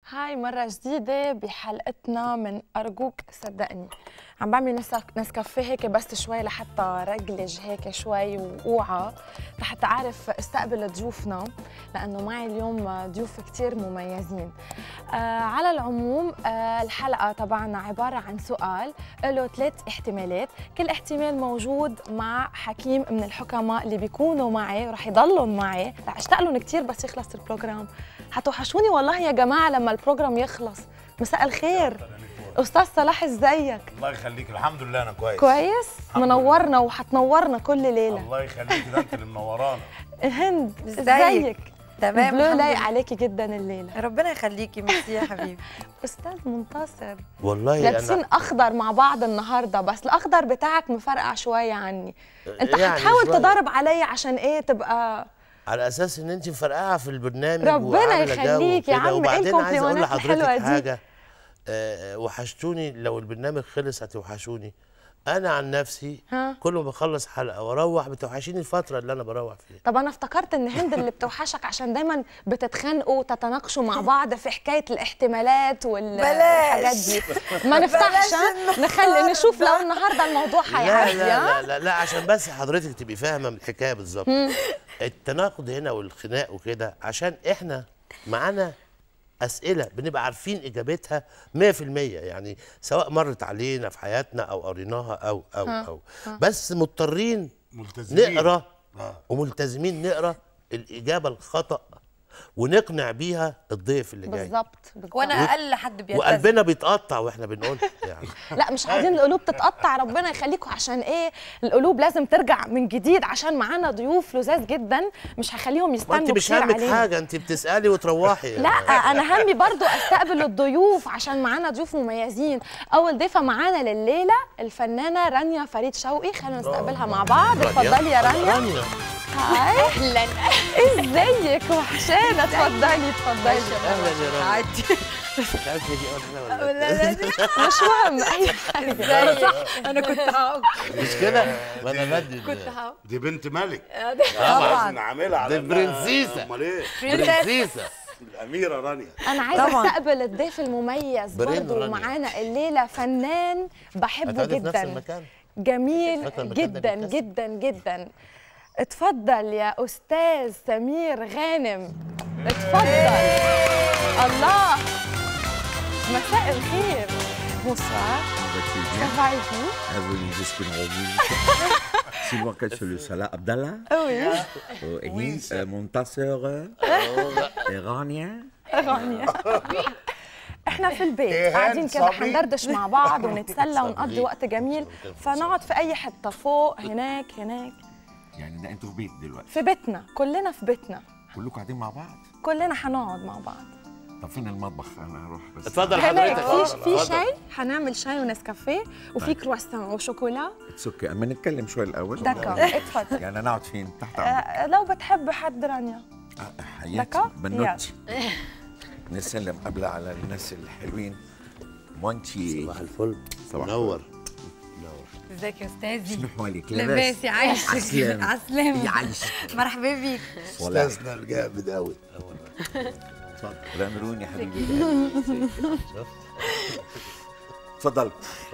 هاي مرة جديدة بحلقتنا من أرجوك صدقني عم بعمل نسك- نسكافيه هيك بس شوي لحتى رجلج هيك شوي وأوعى لحتى أعرف استقبل ضيوفنا لأنه معي اليوم ضيوف كتير مميزين آه على العموم آه الحلقة تبعنا عبارة عن سؤال له ثلاث احتمالات كل احتمال موجود مع حكيم من الحكماء اللي بيكونوا معي ورح يضلوا معي رح اشتاق لهم كثير بس يخلص البروجرام حتوحشوني والله يا جماعة لما البروجرام يخلص مساء الخير أستاذ صلاح ازيك الله يخليك الحمد لله انا كويس كويس الحمد لله. منورنا وحتنورنا كل ليلة الله يخليك ده انت اللي منورانا هند ازيك؟ ازيك تمام البلو الحمد لايق لله. عليكي جدا الليلة ربنا يخليكي ميرسي يا حبيبي أستاذ منتصر والله لابسين انا اخضر مع بعض النهارده بس الاخضر بتاعك مفرقع شويه عني انت يعني حتحاول شوية. تضارب علي عشان ايه تبقى على اساس ان انت مفرقعه في البرنامج ربنا وعاملة جو يخليك يا وكده. عم، إيه وبعدين عايز اقول الكومبليمونات الحلوة لحضرتك دي؟ حاجه آه، وحشتوني لو البرنامج خلص هتوحشوني انا عن نفسي ها؟ كل ما بخلص حلقه واروح بتوحشيني الفتره اللي انا بروح فيها طب انا افتكرت ان هند اللي بتوحشك عشان دايما بتتخانقوا وتتناقشوا مع بعض في حكايه الاحتمالات والحاجات دي ما نفتحش ها؟ نخلي نشوف لو النهارده الموضوع لا هيعدي لا, ها؟ لا لا لا عشان بس حضرتك تبقي فاهمه من الحكايه بالظبط التناقض هنا والخناق وكده عشان احنا معانا اسئله بنبقى عارفين اجابتها 100% يعني سواء مرت علينا في حياتنا او قريناها او او او بس مضطرين ملتزمين نقرا آه. وملتزمين نقرا الاجابه الخطا ونقنع بيها الضيف اللي جاي بالظبط بالظبط. وانا اقل حد بيلتزم وقلبنا بيتقطع واحنا بنقول يعني لا مش عايزين القلوب تتقطع ربنا يخليكم عشان ايه القلوب لازم ترجع من جديد عشان معانا ضيوف لذاذ جدا مش هخليهم ما يستنوا انت مش كتير همك علينا حاجه انت بتسالي وتروحي لا انا همي برضو استقبل الضيوف عشان معانا ضيوف مميزين اول ضيفه معانا لليله الفنانه رانيا فريد شوقي خلينا نستقبلها مع بعض اتفضلي يا رانيا رانيا هاي اهلا ازيك وحشانه اتفضلي اتفضلي اهلا يا رانيا عادي مش عارف هي دي اول حاجه ولا لأ. مش مهم اي حاجه صح انا كنت هقول مش كده ما انا بدي كنت هقول دي بنت ملك طبعا لازم نعملها على دي إنها- برنسيسة. امال ايه برنسيسة الاميره رانيا انا عايزه طبعاً. استقبل الضيف المميز برين برضو رانيا. معانا الليله فنان بحبه هتقعدي في نفس جدا المكان جميل فاكرة المكان ده جدا بيتكسر؟ جدا جدا اتفضل يا استاذ سمير غانم اتفضل الله مساء الخير bonsoir Vas-tu ça bien va et vous Avenue Despinarovi. C'est moi qui suis le Salah Abdallah. oui Oh, oui. Euh, mon tasseur Iranien. رانيا احنا في البيت إيهان قاعدين كده صبري. حندردش مع بعض ونتسلى ونقضي صبري. وقت جميل فنقعد في اي حته فوق هناك هناك يعني ده انتوا في بيت دلوقتي في بيتنا كلنا في بيتنا كلكم قاعدين مع بعض كلنا هنقعد مع بعض طب فين المطبخ انا هروح بس اتفضل هناك حضرتك في في اتفضل. شاي هنعمل شاي ونسكافيه وفي كرواسون وشوكولا اتس اوكي اما نتكلم شوي الاول دكا اتفضل يعني نقعد فين تحت امرك آه، لو بتحب حد رانيا آه، حياتي دكا؟ بنوتي نسلم قبل على الناس الحلوين مونتي صباح الفل صباح منور ازيك يا استاذي شنو حواليك لاباس يا عايشك عسلامة. عسلامة يعيشك مرحبا بيك ولا استاذنا الجامد قوي رامروني حبيبي تفضل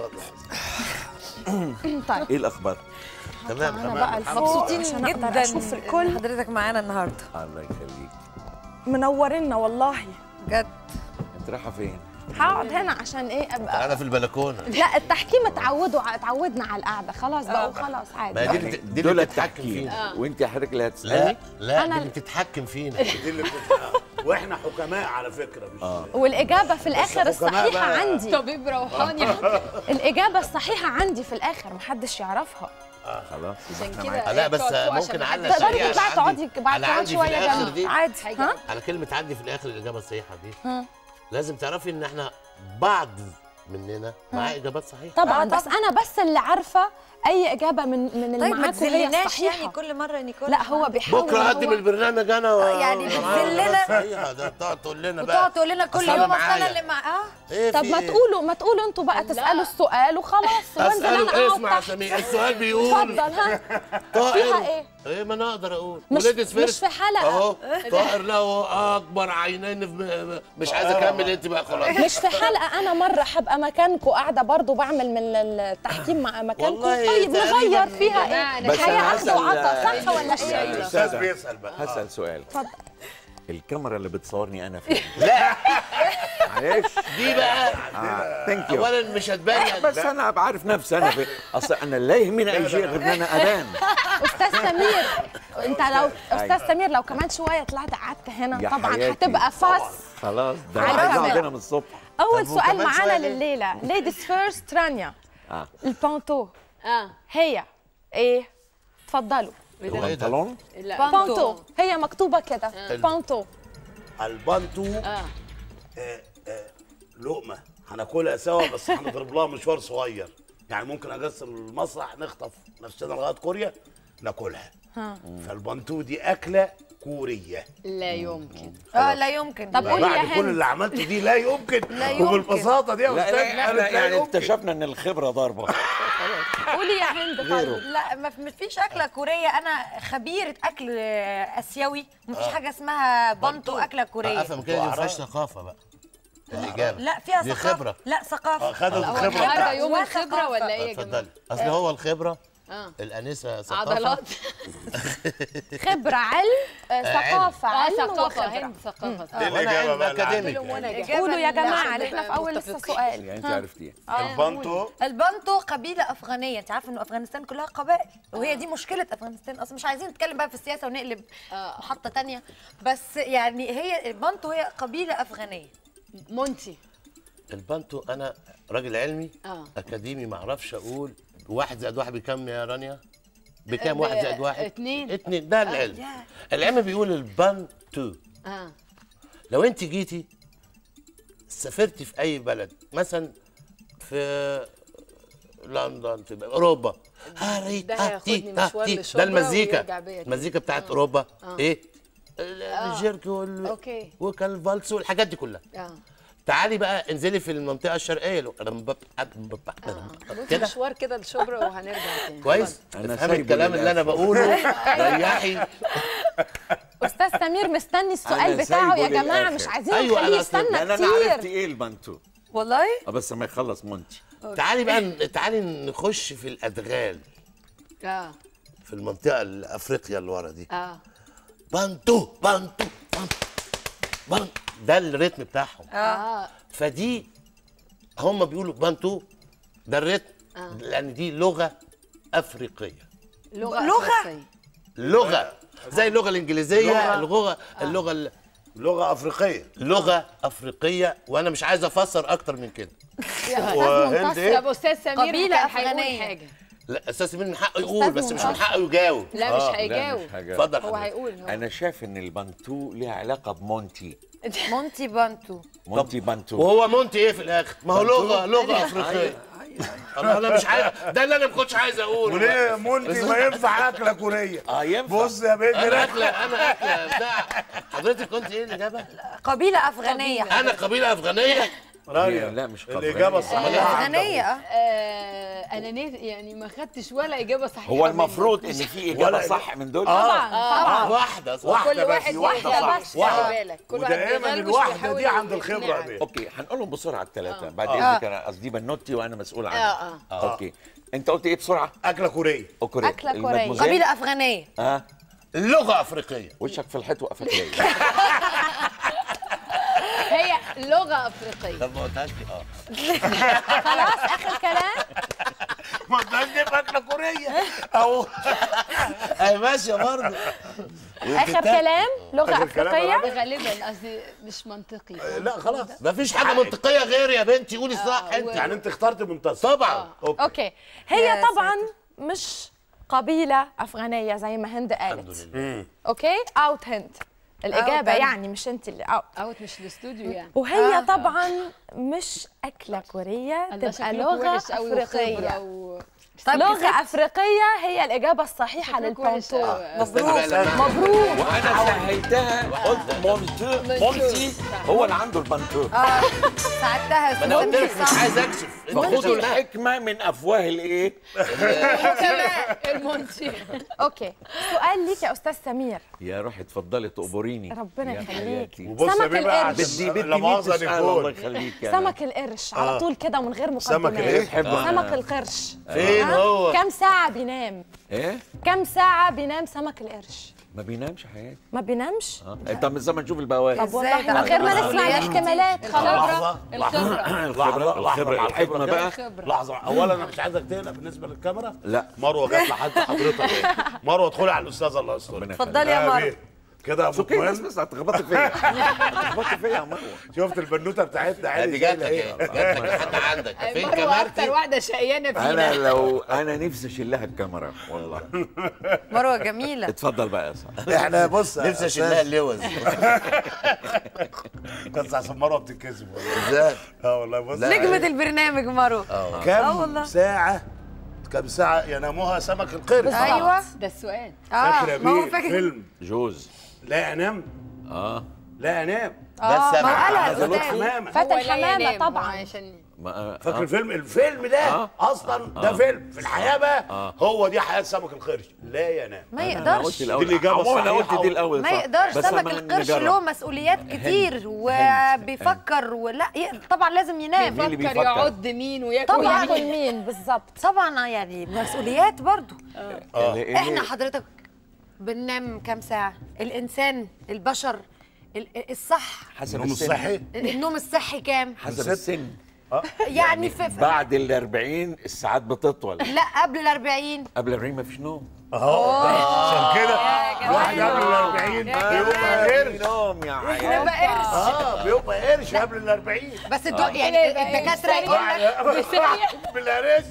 طيب ايه الاخبار تمام انا تمام بقى الحمد الفوق مبسوطين عشان اقدر جدا اشوف إن الكل حضرتك معانا النهارده الله يخليك منورنا والله بجد انت رايحه فين هقعد هنا عشان ايه ابقى انا في البلكونه لا التحكيم اتعودوا اتعودنا على القعده خلاص بقى وخلاص ما عادي دي اللي بت- دي دول اللي بتتحكم التحكيم فينا وانت حضرتك اللي لا هتسالي لا أنا دي ال- اللي بتتحكم فينا دي اللي بتتحقق. واحنا حكماء على فكره مش والاجابه في الاخر حكماء الصحيحه بقى. عندي طبيب روحاني الاجابه الصحيحه عندي في الاخر محدش يعرفها خلاص عشان احنا كده معاك. آه، لا بس ممكن على تقدري سريع تطلعي على تقعدي عندي- بعد على كمان عندي في شويه الآخر جنبي دي عادي ها على كلمة عندي في الآخر الإجابة الصحيحة دي ها. لازم تعرفي إن إحنا بعض مننا معاه إجابات صحيحة طبعا آه، بس انا بس اللي عارفه اي اجابه من من اللي طيب ما معاكم هي تذلناش الصحيحه يعني كل مره نيكول لا هو بيحاول بكره إن اقدم هو- البرنامج انا و... يعني بتذلنا؟ صحيح ده تقعد تقول لنا بقى وتقعد تقول لنا كل أصل أنا يوم اصل انا معايا. اللي مع اه إيه طب في ما إيه؟ تقولوا ما تقولوا انتوا بقى تسالوا السؤال وخلاص وانزل انا اساله اقعد اسمع يا تحت. سمير السؤال بيقول اتفضل ها طائر فيها إيه؟ ايه ما انا اقدر اقول مش- وليديز مش فيرست. في حلقة. اهو طائر له اكبر عينين في مش عايز اكمل انت بقى خلاص مش في حلقه انا مره حبقى مكانكم قاعده برضو بعمل من التحكيم مع مكانكم والله طيب تقريباً نغير فيها جماعة، ايه بس الحياه أنا اخذ وعطا هسأل- صح ولا ايه يعني الاستاذ بيسال بقى هسأل سؤال اتفضل الكاميرا اللي بتصورني انا فين؟ لا معلش دي بقى ثانك يو اولا مش هتبان يعني بس انا بعرف نفسي انا فين اصل انا لا يهمني اي شيء غير ان انا ابان استاذ سمير انت لو استاذ أيوة. سمير لو كمان شويه طلعت قعدت هنا يا طبعا حياتي. هتبقى فاس خلاص ده على انا عايز الكاميرا. اقعد هنا من الصبح اول طب سؤال وكمان معانا شوية ليه؟ لليله ليديز فيرست رانيا اه البانتو اه هي ايه تفضلوا هو إيه ده؟ البنطلون لا بانتو هي مكتوبه كده بانتو البنتو اه آه، آه، لقمه هناكلها سوا بس هنضرب لها مشوار صغير يعني ممكن اجسر المسرح نخطف نفسنا لغايه كوريا ناكلها فالبنتو دي اكله كوريه لا يمكن اه لا يمكن طب قولي يا بعد كل هند اللي عملته دي لا يمكن لا يمكن. وبالبساطه دي يا لا استاذ لا قالت احنا لا يعني يمكن اكتشفنا ان الخبره ضاربه قولي يا هند طيب لا ما ما فيش اكله كوريه انا خبيره اكل آه، اسيوي ما فيش حاجه اسمها بانتو اكله كوريه افهم كده دي ما فيهاش ثقافه بقى الاجابه لا فيها دي ثقافه خبره لا ثقافه خدت هو الخبره النهارده بتاعتها. يوم الخبره ولا ايه يا جماعه اتفضلي اصل هو الخبره اه الانسه ثقافه عضلات خبره علم آه، ثقافه اه علم ثقافه وخبره هند ثقافه إيه وانا الإجابة علم بقى اللي اكاديميك كلهم وانا يعني. إجابة قولوا يا اللي جماعه عشان نحن في نبقى اول لسه متفقين. سؤال يعني انت ها. عرفتي البنتو البانتو قبيلة أفغانية، أنت عارفة إنه أفغانستان كلها قبائل، وهي دي مشكلة أفغانستان، أصلا مش عايزين نتكلم بقى في السياسة ونقلب محطة تانية، بس يعني هي البانتو هي قبيلة أفغانية. مونتي البنتو انا راجل علمي آه. اكاديمي ما اعرفش اقول واحد زائد واحد بكام يا رانيا؟ بكام ب- واحد زائد واحد؟ اتنين. اتنين ده العلم يا. العلم بيقول البنتو اه لو انت جيتي سافرتي في اي بلد مثلا في لندن في اوروبا هاري ده ها هياخدني تي ها مشوار تي لشبرا ده المزيكا ويرجع بيا تاني. المزيكا بتاعت اوروبا ايه ال- الجيرك وال أوكي. وكالفالس والحاجات دي كلها اه تعالي بقى انزلي في المنطقه الشرقيه لو كده كده مشوار كده لشبرا وهنرجع تاني كويس أنا افهمي سايبه الكلام اللي انا للآخر. بقوله ريحي استاذ سمير مستني السؤال أنا بتاعه يا سايبه جماعه للآخر. مش عايزين أيوة، نخليه أنا أصل- يستنى لان انا عرفت كتير ايه البنتو والله؟ آه، بس ما يخلص مونتي تعالي بقى تعالي نخش في الادغال اه في المنطقه الافريقيا اللي ورا دي اه بانتو بانتو بانتو بانتو ده الريتم بتاعهم اه فدي هم بيقولوا بانتو ده الريتم لان دي لغه افريقيه لغه لغة؟ أفريقية. لغه زي اللغه الانجليزيه لغة. اللغه اللغه ال- لغه افريقيه لغه افريقيه وانا مش عايز افسر اكتر من كده وهند ايه طب استاذ سمير قبيلة كان هيقول أفغانية. حاجه لا اساس من حقه يقول أستاذ بس مش من منتصر. حقه يجاوب لا مش آه، لا هيجاوب مش حاجه اتفضل هو حضرتك. هيقول هو انا شايف ان البنتو ليها علاقه بمونتي مونتي بانتو. مونتي بنتو وهو مونتي ايه في الاخر ما هو بانتو؟ لغه لغه افريقيه انا انا مش عايز ده اللي انا ما كنتش عايز اقوله وليه مونتي ما ينفع اكله كوريه اه ينفع بص يا بنت انا اكله انا اكله بتاع حضرتك كنت ايه الاجابه؟ قبيلة أفغانية. انا قبيله افغانيه رانيا لا، مش قبرية. الاجابه الصحيحه أفغانية أه. آه انا نيت يعني ما خدتش ولا اجابه صحيحه هو المفروض منك. ان في ولا- اجابه صح من دول طبعا طبعا واحده صح كل واحده واحد بس واحده يغلبش، صح واحده خلي بالك كل واحد ودائما بيغلبش الواحده ويحاول دي عند الخبره يقنعك. دي اوكي هنقولهم بسرعه الثلاثه بعد آه. اذنك انا قصدي بنوتي وانا مسؤول عنها آه، اوكي انت قلت ايه بسرعه اكله كوريه اوكوري أكلة كورية. المدموزيل؟ قبيلة أفغانية. اه لغه افريقيه وشك في الحيط وقفت ليه هي لغه افريقيه طب ما قلتهاش دي اه خلاص اخر كلام ما ده دي اكله كوريه او اي ماشيه برضه اخر كلام لغه آخر كلام يا افريقيه غالبا قصدي مش منطقي لا خلاص ما فيش حاجه منطقيه غير يا بنتي قولي صح انت يعني انت اخترت منتصر طبعا اوكي اوكي هي يا طبعا مش قبيله افغانيه زي ما هند الحمد قالت لله اوكي اوت هند الاجابه هند. يعني مش انت اللي اوت اوت مش الاستوديو يعني وهي آه. طبعا مش اكله كوريه الله تبقى شكلكوا لغه وحش أوي وخبرة افريقيه و... طيب لغه كسبت. افريقيه هي الاجابه الصحيحه شكلك وحش للبونتو أوي. مبروك مبروك وانا سهلتها قلت مونتو مونتي هو اللي عنده البنتو ساعدتها ما انا قلت لك مش صح. عايز اكشف أنت فخدوا شفتها. الحكمه من افواه الايه المونتي اوكي سؤال ليك يا استاذ سمير يا روحي اتفضلي تقبريني ربنا يا يخليك. حياتي. وبص سمك يا بيه بقى القرش. عشان بدي بدي لا مين مؤاخذة تسأل الله نكون يخليك أنا. سمك القرش على طول كده ومن غير سمك مقدمات الإيه؟ بحبه سمك أنا. القرش فين هو كم ساعة بينام؟ ايه كم ساعة بينام سمك القرش؟ ما بينامش حياتي ما بينامش؟ اه طب من زمان نشوف البواقي طب والله إزاي من ده؟ غير ما نسمع مسؤوليات الاحتمالات خلاص لحظة الخبرة لحظة لحظة الخبرة مع الحكمة كده. بقى لحظة أولا أنا مش عايزك تقلق بالنسبة للكاميرا لا. مروة جت لحد حضرتك مروة ادخلي على الأستاذة الله يستر ربنا اتفضلي يا آه، مروه بيه. كده يا أبو اوكي بس كوين بس هتخبطي فيا هتخبطي فيا يا مروه شفت البنوتة بتاعتنا ادي عيني جاتك ايه جات من حد عندك فين مروه اكتر كاميرتي واحده شقيانه انا فينا لو انا نفسي اشيلها الكاميرا والله مروه جميله اتفضل بقى يا صاحبي احنا بص يا نفسي اشيلها أستاذ، اللوز بس عشان مروة بتتكسب والله. ازاي اه والله بص نجمه البرنامج مروه آه كم والله. ساعة كم ساعة يناموها سمك القرش ايوه ده السؤال اه فاكرة ما هو بيه فاكر فيلم جوز لا أنام اه لا أنام ده ما هو السبع قالها هذا لطفي الأستاذ. حمامة فاتن هو لا حمامة ينام، طبعا عشان ما فاكر آه. الفيلم الفيلم ده آه. اصلا ده فيلم في الحياه بقى هو دي حياه سمك القرش لا ينام ما انا قلت يقدرش الاول دي الإجابة عموما انا قلت الصحيحة دي الاول ما صح. يقدرش بس سمك أما القرش نجرب. له مسؤوليات كتير وبيفكر ولا ي- طبعا لازم ينام مين اللي بيفكر بيفكر؟ يعض مين وياكل طبعاً. وياكل مين مين بالظبط طبعا يعني مسؤوليات برضو اللي- اللي- احنا حضرتك بننام كام ساعه الانسان البشر ال- الصح حسب النوم السن الصحي النوم الصحي كام حسب ست. السن يعني في في- بعد ال 40 الساعات بتطول لا قبل ال 40 قبل ال 40 مفيش نوم اهو عشان كده جماعة. واحد قبل ال 40 بيبقى قرش نوم يا حياتي يبقى قرش اه بيبقى قرش قبل ال 40 بس الدو... يعني الدكاتره يقول لك بالقرش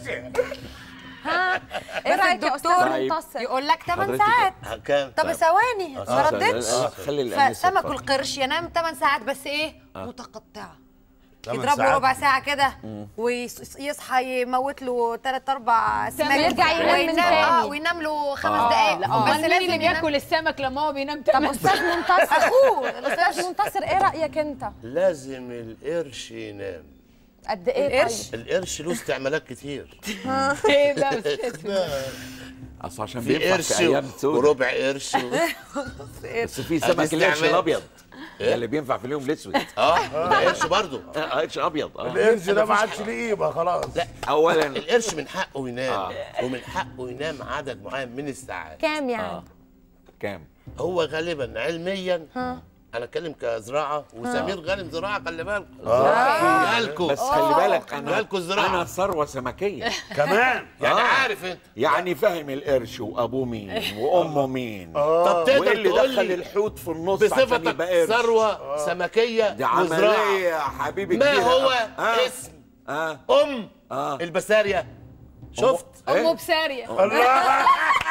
ها ايه رايك يا استاذ طيب. منتصر يقول لك 8 حضرتك- ساعات كام طب ثواني ما ردتش خلي الأنسة فسمك تفكر. القرش ينام 8 ساعات بس ايه متقطعه تمن يضرب له ساعات. ربع ساعه كده ويصحى يموت له ثلاث اربع سمك يرجع ينام من وينام اه تاني. وينام له خمس آه. دقائق لا بس امال مين لازم اللي ينام بياكل السمك لما هو بينام طب تمام استاذ منتصر اخوه استاذ منتصر ايه رايك انت لازم القرش ينام قد ايه القرش؟ طيب القرش له استعمالات كتير ايه ده أستاذ؟ اصل عشان في بينفع قرش في ايام سوداء وربع قرش و... بس في سمك القرش الاستعمال. الابيض ده اللي بينفع في اليوم الاسود اه ده قرش برضه آه، قرش ابيض اه القرش ده ما عادش ليه قيمه خلاص لا اولا القرش من حقه ينام آه. ومن حقه ينام عدد معين من الساعات كام يعني آه. كام هو غالبا علميا انا اتكلم كزراعه وسمير غانم زراعه خلي بالك جالكوا بس خلي بالك انا جالكوا الزراعه انا ثروه سمكيه كمان يعني آه. عارف انت يعني فاهم القرش وابوه مين وامه مين طب تقدر وايه اللي تقول دخل لي الحوت في النص عشان بصفتك يبقى قرش ثروه سمكيه دي وزراعه عمليه يا حبيبي ما كبيرة هو أوي. آه. اسم اه ام آه. البساريه شفت امه إيه؟ بساريه الله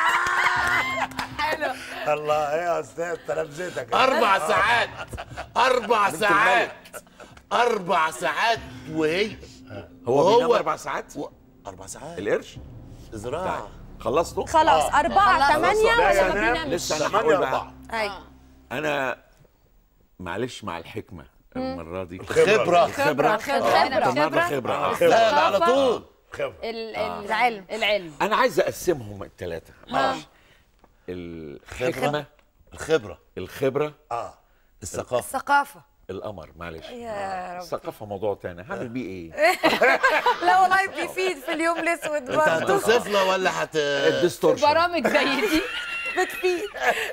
الله ايه يا استاذ تلامذتك اربع ساعات اربع بنت ساعات اربع ساعات وهي هو وهو- بينام اربع ساعات و... اربع ساعات القرش زراعه خلصتوا خلاص أربعة خلاص. ثمانية لا ولا ما ينام. بينامش لسه انا ثمانية هقول بقى أربعة ايوه انا معلش مع الحكمه المره دي خبره خبره خبرة. النهارده خبره خبره آه. لا لا على طول خبره ال- ال- العلم. العلم انا عايز اقسمهم الثلاثه معلش الحكمه الخبره الخبره اه الثقافه الثقافه القمر معلش يا رب الثقافه موضوع تاني هعمل بيه ايه لا والله بيفيد في اليوم الاسود انت برضه هتوصفنا ولا هت الديستورشن برامج زي دي بتفيد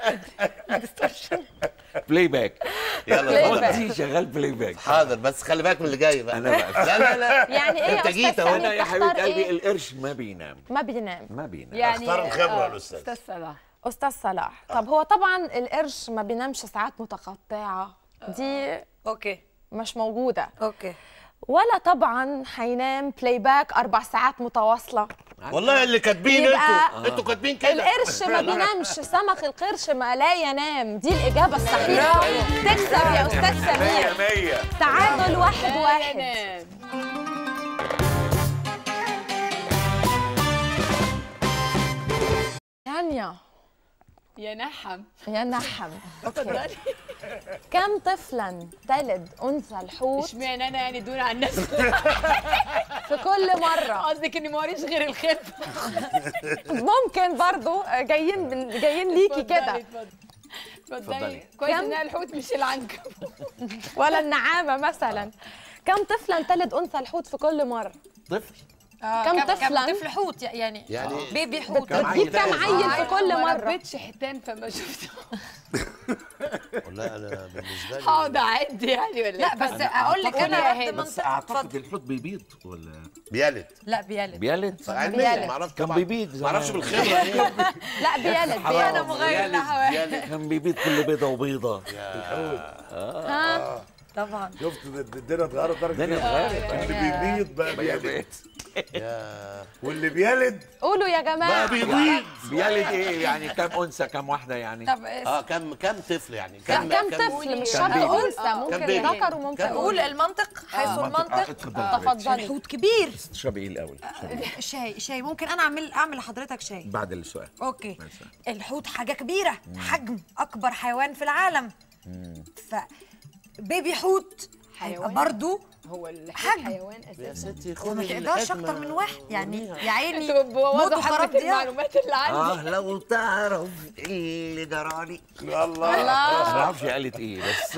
بلاي باك يلا هو اتفضل. دي شغال بلاي باك حاضر بس خلي بالك من اللي جاي بقى أنا بقى. لا لا لا يعني ايه انت يا جيت أستاذ أهو. سامي انا يا حبيبه تختار قلبي إيه؟ القرش ما بينام ما بينام ما بينام يعني اختار الخبرة آه، يا أستاذ. استاذ صلاح أستاذ صلاح طب هو طبعا القرش ما بينامش ساعات متقطعة دي اوكي مش موجودة اوكي ولا طبعا هينام بلاي باك أربع ساعات متواصلة والله اللي كاتبين يبقى- انتوا انتوا كاتبين كده القرش ما بينامش سمك القرش ما لا ينام دي الإجابة الصحيحة تكسب يا أستاذ سمير مية تعادل واحد واحد ينام. رانيا يا نحم يا نحم اوكي كم طفلا تلد انثى الحوت اشمعنى انا يعني دون عن نفسي في كل مره قصدك اني ما وريش غير الخلف ممكن برضو جايين من جايين ليكي كده اتفضلي اتفضلي. اتفضلي كويس كم؟ انها الحوت مش العنكب ولا النعامه مثلا كم طفلا تلد انثى الحوت في كل مره طفل كم طفلا طفل حوت يعني يعني بيبي حوت كم بتجيب كم عيل في كل ما مره ربيتش حيتان فما شفت والله انا بالنسبه لي هقعد اعد يعني ولا لا بس اقول لك انا يا رحت هاني. بس منطقه اعتقد اتفضل الحوت بيبيض ولا بيلد لا بيلد بيلد علميا ما اعرفش كان طبعا بيبيض ما اعرفش زمان. بالخبره ايه لا بيلد انا بيلد مغير بيلد نحو كان بيبيض كل بيضه وبيضه ها طبعا شفت الدنيا اتغيرت درجه الدنيا إيه؟ اتغيرت اللي بيبيض بقى بيلد واللي بيلد قولوا يا بقى جماعه بيبيض بيلد ايه يعني كام انثى كام واحده يعني طب اه كم كم طفل يعني كم كم طفل مش شرط بيبي. انثى ممكن بيبي. ذكر وممكن كم قول المنطق حيث المنطق اتفضل تفضلي الحوت كبير اشربي ايه الاول اشربي إيه؟ شاي شاي ممكن انا اعمل اعمل لحضرتك شاي بعد السؤال اوكي ماشي. الحوت حاجه كبيره حجم اكبر حيوان في العالم ف بيبي حوت هيبقى حيوان؟ برضه هو الحوت حجم. حيوان يا اساسا ستي وما خدي تقدرش الحكمة اكتر من واحد يعني يا عيني انتوا بتبوظوا موتوا خراب حبه ديار المعلومات اللي عندي اه لو تعرف اللي جرالي الله ما اعرفش قالت ايه بس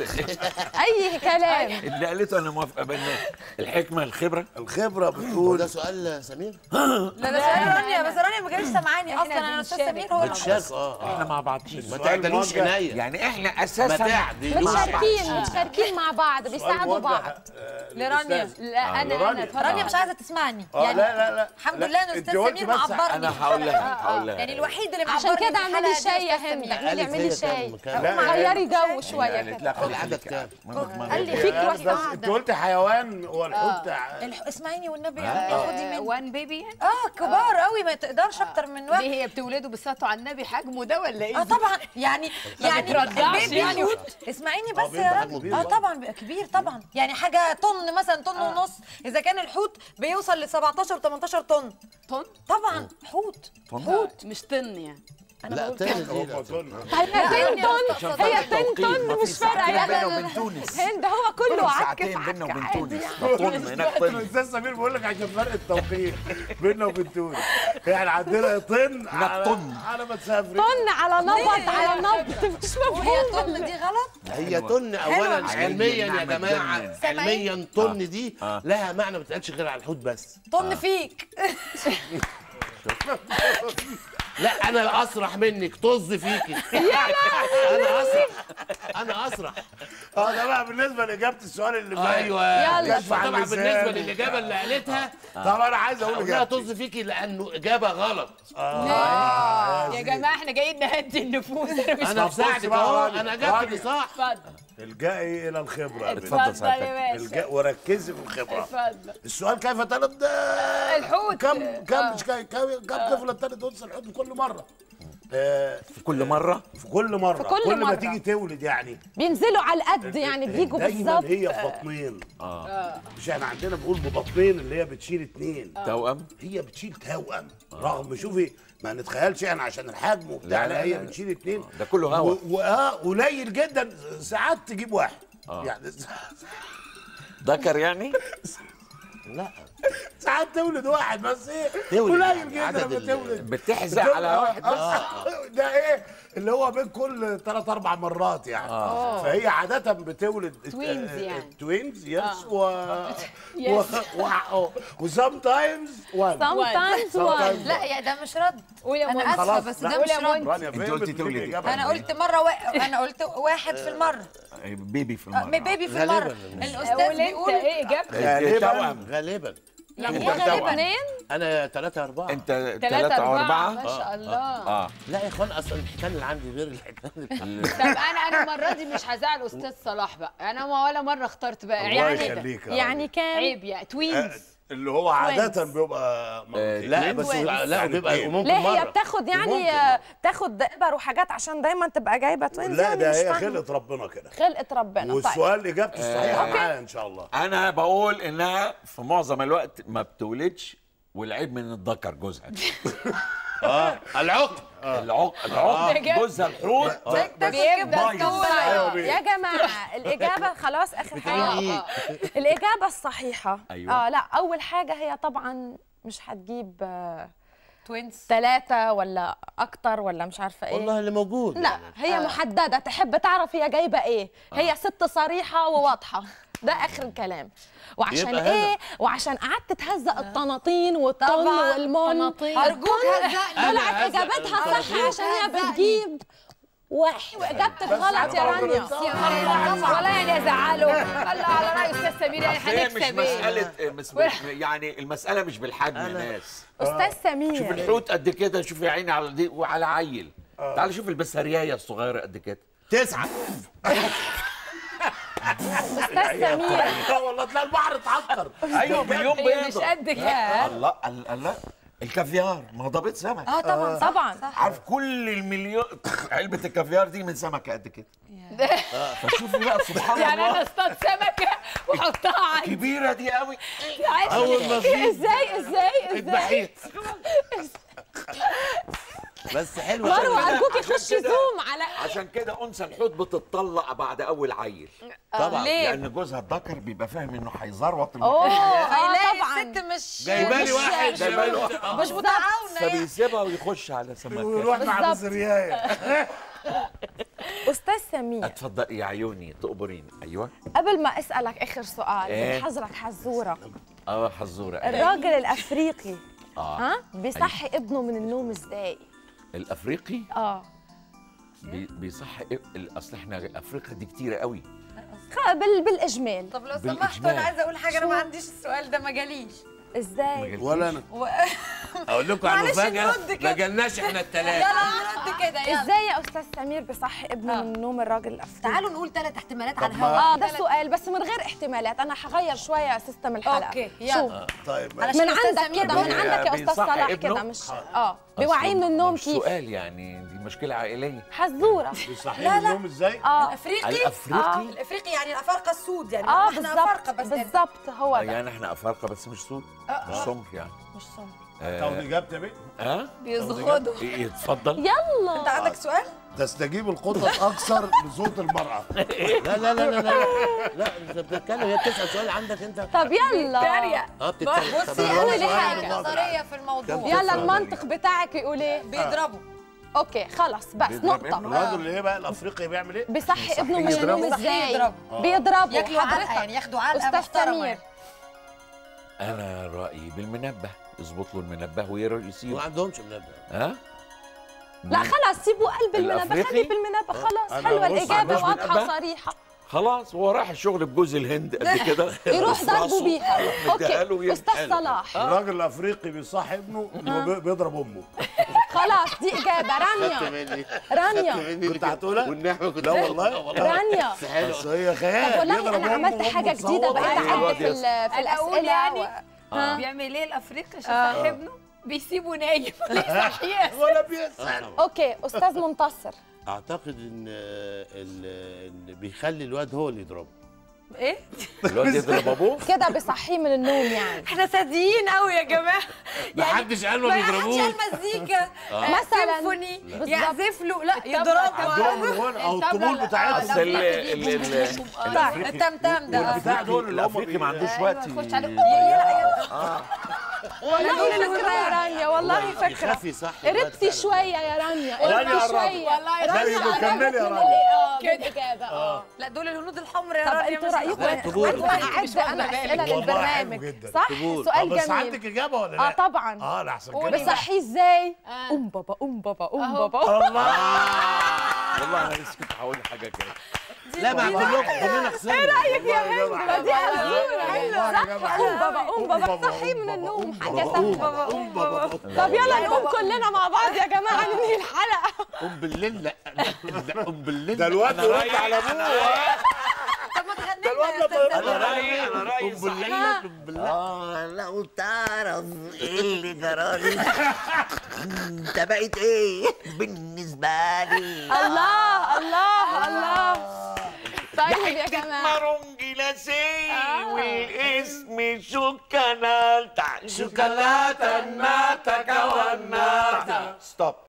اي كلام اللي قالته انا موافقه بان الحكمه الخبره الخبره هو بتقول ده سؤال سمير لا ده سؤال رانيا بس رانيا ما كانش سامعاني اصلا انا الاستاذ بنشارك. سمير هو اللي بتشارك اه احنا اه مع بعضين ما السؤال تعدليش موجه. عينيا يعني احنا ما اساسا تعدلوش متشاركين متشاركين مع بعض سؤال بيساعدوا موجه، بعض آه، لرانيا. للأستاذ. لا انا رانيا. انا اتفضل. رانيا مش عايزه تسمعني اه يعني لا لا لا الحمد لا، لله ان انت الاستاذ قلت سمير بس معبرني انا هقول لها هقول لها يعني الوحيد اللي عشان معبرني كده في اعملي الحلقة شاي دي يا أستاذ هند سمير. اعملي قالت اعملي هي شاي كام- كام؟ لا، غيري جو هي شويه قالت كده لا خلي العدد عندك كام؟ قال لي يا فيك بس واسعة انت قلت حيوان هو الحوت الح... اسمعيني والنبي آه، خدي مني وان بيبي يعني اه كبار قوي ما تقدرش اكتر من واحد ليه هي بتولده بالصلاه على النبي حجمه ده ولا ايه اه طبعا يعني يعني بترضعش البيبي يعني. حوت اسمعيني بس بيبقى يا حجمه رب كبير اه برضه. طبعا بيبقى كبير طبعا يعني حاجه طن مثلا طن ونص اذا كان الحوت بيوصل ل 17 18 طن طن طبعا حوت حوت مش طن يعني لا تاني دي هم لا. دول. هي تن طن هي تن طن مش فارقه ساعتين يا بينه لا وبين تونس هند هو كله عك ساعتين في بيننا عك وبين عادي تونس يعني. ده طن هناك طن الاستاذ سمير بيقول لك عشان فرق التوقيت بيننا وبين تونس يعني عندنا طن على طن. على ما تسافري طن على نبض على نبض مش وهي مفهوم طن دي غلط هي طن اولا حلوة. علميا يا نعمة جماعه جنن. علميا طن دي آه. لها معنى ما بتتقالش غير على الحوت بس طن فيك لا انا اسرح منك طز فيكي انا اسرح انا اسرح اه ده بقى بالنسبه لاجابه السؤال اللي فات ايوه يلا. كشف عن طبعا اللسان. بالنسبه للاجابه اللي قالتها طب انا عايز اقول اقولها اجابتي طز فيكي لانه اجابه غلط يا جماعه احنا جايين نهدي النفوس انا مش انا بص بساعدك بقى يا اهو راجل. انا اجابتي راجل. صح اتفضل الجائي الى الخبره يا بنت. اتفضل اتفضل سعادتك. يا الج... باشا وركزي في الخبره اتفضل السؤال كيف تلد الحوت. كم كم آه. مش كم كم كم طفل تلد انثى الحوت في كل مره آه، في كل مره في كل مره في كل كل ما مرة. تيجي تولد يعني بينزلوا على القد يعني بيجوا دايما بالظبط هي ببطنين مش احنا عندنا بنقول ببطنين اللي هي بتشيل اتنين توأم هي بتشيل توأم رغم شوفي ما نتخيلش احنا عشان الحجم وبتاع لا، لا، لا هي لا. بتشيل اتنين ده كله هوا. و- واه قليل جدا ساعات تجيب واحد يعني ذكر يعني لا ساعات تولد واحد بس ايه تولد قليل يعني جدا عدد لما ال- تولد بتحزق بتولد- على واحد بس آه، ده ايه اللي هو بين كل ثلاث اربع مرات يعني فهي عاده بتولد Twins يعني. توينز يس و و وسام تايمز وان sometimes one لا يا ده مش رد قول يا انا منى. اسفه خلاص، بس لا. ده قول مش يا رد منى. رانيا انت فين قلتي بتجيب تولدي. إجابة انا إيه؟ قلت مره و... انا قلت واحد في المره بيبي في آه، المره بيبي في غالباً. المره قول الاستاذ انت بيقول ايه اجابتك غالبا توأم غالبا يعني انت ايه غالبا توأم. اثنين انا ثلاثة أربعة انت ثلاثة ثلاثة أربعة وأربعة ما شاء الله اه لا يا اخوان اصلا الحيتان اللي عندي غير الحيتان اللي طب انا انا المره دي مش هزعل استاذ صلاح بقى انا ما ولا مره اخترت بقى الله يعني يخليك يا يعني كام عيب يعني توينز اللي هو عادة بيبقى مرتين. لا بس لا يعني بيبقى اتنين. ممكن ليه هي مرة بتاخد يعني ممكن. آه، بتاخد ابر وحاجات عشان دايما تبقى جايبه توينز لا يعني ده مش هي فاهمة. خلقة ربنا كده خلقه ربنا طيب والسؤال اجابته الصحيحه معايا ان شاء الله انا بقول انها في معظم الوقت ما بتولدش والعيب من الذكر جوزها اه العقد العق العق جوزها الحوت بيبدا بايظ. الصورة. يا جماعه الاجابه خلاص اخر حاجه الاجابه الصحيحه أيوة. اه لا اول حاجه هي طبعا مش هتجيب آه، توينز ثلاثة ولا أكتر ولا مش عارفة إيه والله اللي موجود لا هي محددة تحب تعرف هي جايبة إيه هي ست صريحة وواضحة ده آخر الكلام وعشان يبقى هنا. إيه وعشان قعدت تهزق الطناطين والطن طبعاً. والمن طناطين. ارجوك هزقني طلعت إجابتها صح عشان هي بتجيب واحد وإجابتك غلط يا رانيا ولا يعني ازعله الله على راي استاذ سمير يعني أصل هي مش هنكسب ايه مسألة مش مش- يعني المسألة مش بالحجم يا ناس أستاذ شوف سمير الحوت قد كده شوف يا عيني على دي وعلى عيل تعال شوف البسارية الصغيرة قد كده تسعة أستاذ سمير اه والله تلاقي البحر اتعكر ايوه مليون هي مش بيضة قد كده الله الله الله الكافيار ما هو ده بيض سمك اه طبعا طبعا عارف كل المليون علبة الكافيار دي من سمكة قد كده فشوفي بقى سبحان يعني انا الله اصطاد سمكه واحطها عندي كبيرة دي قوي أول ما في إزاي إزاي إزاي اتبحيت بس حلوة مروة كده- أرجوكي عشان خشي كده- زوم على عشان كده انثى الحوت بتطلق بعد اول عيل طبعا ليه؟ لان جوزها الذكر بيبقى فاهم انه هيزروط أوه المكان آه هيلاقي طبعا الست مش جايبالي واحد جايبالي واحد. مش متعاونه يعني. فبيسيبها ويخش على سمكة ويروح مع بالظبط. بزريايه أستاذ سمير اتفضل يا عيوني تقبرين ايوه قبل ما اسالك اخر سؤال إيه؟ بنحذرك حزوره اه حزوره الراجل الافريقي اه ها بيصحي ابنه من النوم ازاي الافريقي اه بي- بيصح ال- اصل احنا افريقيا دي كتيره قوي خ- بال بالاجمال طب لو بالإجمال. سمحتوا انا عايزه اقول حاجه انا ما عنديش السؤال ده ما جاليش ازاي ولا انا و... اقول لكم على معلش مفاجأة نرد كده. ما جالناش احنا الثلاثة يلا نرد كده يلا ازاي يا استاذ سمير بيصحي ابنه من النوم الراجل الافريقي تعالوا نقول ثلاث احتمالات على ما- الهواء اه ده السؤال بس من غير احتمالات انا هغير شويه سيستم الحلقه أوكي، يلا. شوف طيب علشان من أستاذ عندك سمير كده بقى من عندك يا استاذ بيصحي صلاح ابنه؟ كده مش اه بيوعيه من النوم مش كيف سؤال يعني دي مشكله عائليه حزوره بيصحي لا، لا. النوم ازاي؟ اه الافريقي الافريقي الافريقي يعني الافارقه السود يعني اه احنا افارقه بالظبط بس يعني. بالظبط هو آه، ده يعني احنا افارقه بس مش سود مش سمر يعني مش صمت طب اجابتي يا بيه ها بيزغدوا إيه، اتفضل يلا انت عندك سؤال تستجيب القطط اكثر لصوت المراه لا لا لا لا لا لا انت بتتكلم هي بتسأل سؤال عندك انت طب يلا اه بتتكلم بصي طب انا لي لي حاجة. حاجه نظريه في الموضوع يلا المنطق بتاعك يقول ايه بيضربوا اوكي خلاص بس بيضرب نقطة ابنه. الراجل اللي ايه بقى الافريقي بيعمل ايه؟ بيصحي ابنه من يضربه. النوم ازاي؟ يضربه. بيضربه ياكلوا علقه حضرتك يعني ياخدوا علقه استاذ محترمه سمير يعني. انا رايي بالمنبه يظبط له المنبه وير- ما يسيبه عندهمش منبه ها لا خلاص سيبوا قلب المنبه الأفريقي؟ خليه بالمنبه خلاص أنا حلوه ببص الاجابه عندوش واضحه منبه؟ وصريحه خلاص هو راح الشغل بجوز الهند قد كده يروح في ضربه راسه، بيها يروح مديها له اوكي ويمشي. استاذ صلاح الراجل الافريقي بيصحي ابنه وبي- بيضرب امه خلاص دي اجابه رانيا مني رانيا كنت هتقولها؟ والنعمة كنت لا والله رانيا بس هي طب خيال والله بيضرب انا أمه عملت وأمه حاجه جديده تصوت. بقيت أيوة، اعد في ال- في أنا أقول الاسئله يعني و... بيعمل ايه الافريقي عشان صاحب ابنه بيسيبه نايم صحيح ولا بيسأل اوكي استاذ منتصر اعتقد ان ال- ان بيخلي الواد هو اللي يضربه ايه الواد يضرب ابوه كده بيصحيه من النوم يعني احنا صادقين قوي يا جماعه محدش قال ما ما حدش بيضربوش قال مزيكا مثلاً. سيمفوني بالظبط. يعزف له لا عندهم يضربه الغنى او الطبلة الطبول لا. بتاعتهم اصل ال- ال- ال- الافريقي التمتم ده والبتاع دول اللي هم الافريقي ما بي- عندوش وقت خش عليه. والله فكره يا رانيا والله فكره يخاف صح الواد قربتي فعلاً. شويه يا رانيا رانيا قربتي قربت. شويه والله لا رانيا يبقى قربت كملي يا من رانيا ال- اه بالاجابه اه لا دول الهنود الحمر يا طب رانيا انتوا مش رايكم أخوات. طبول. انتوا اعد واخدة انا بالك. اسئله والله حلو للبرنامج جدا. صح طبول. سؤال بس جميل عندك اجابه ولا لا؟ اه طبعا اه لا احسن قولي كده بصحيه ازاي آه. ام بابا ام بابا ام أهو. بابا الله والله انا لسه كنت هقول حاجه كده لا ما كلكم كلنا خسرنا ايه رايك يا هند والله دي حزوره والله يا صح جماعة. ام بابا ام بابا بابا، صحيه أم من بابا، النوم أم حاجه بابا، سهله أم بابا طب يلا نقوم كلنا مع بعض يا جماعه ننهي الحلقه ام بالليل لا لا، ام بالليل ده الواد يرد على ابوه طب ما تغني ده الواد لنا يا لما أستاذ يرد انا رايي انا رايي ام صح. بالليل لا، ام بالليل آه لو تعرف إيه اللي جرالي انت بقيت ايه بالنسبة لي الله الله الله طيب يا جماعه مارونجيلاسي والاسم شوكولاته شوكولاته الناتا كواناتا ستوب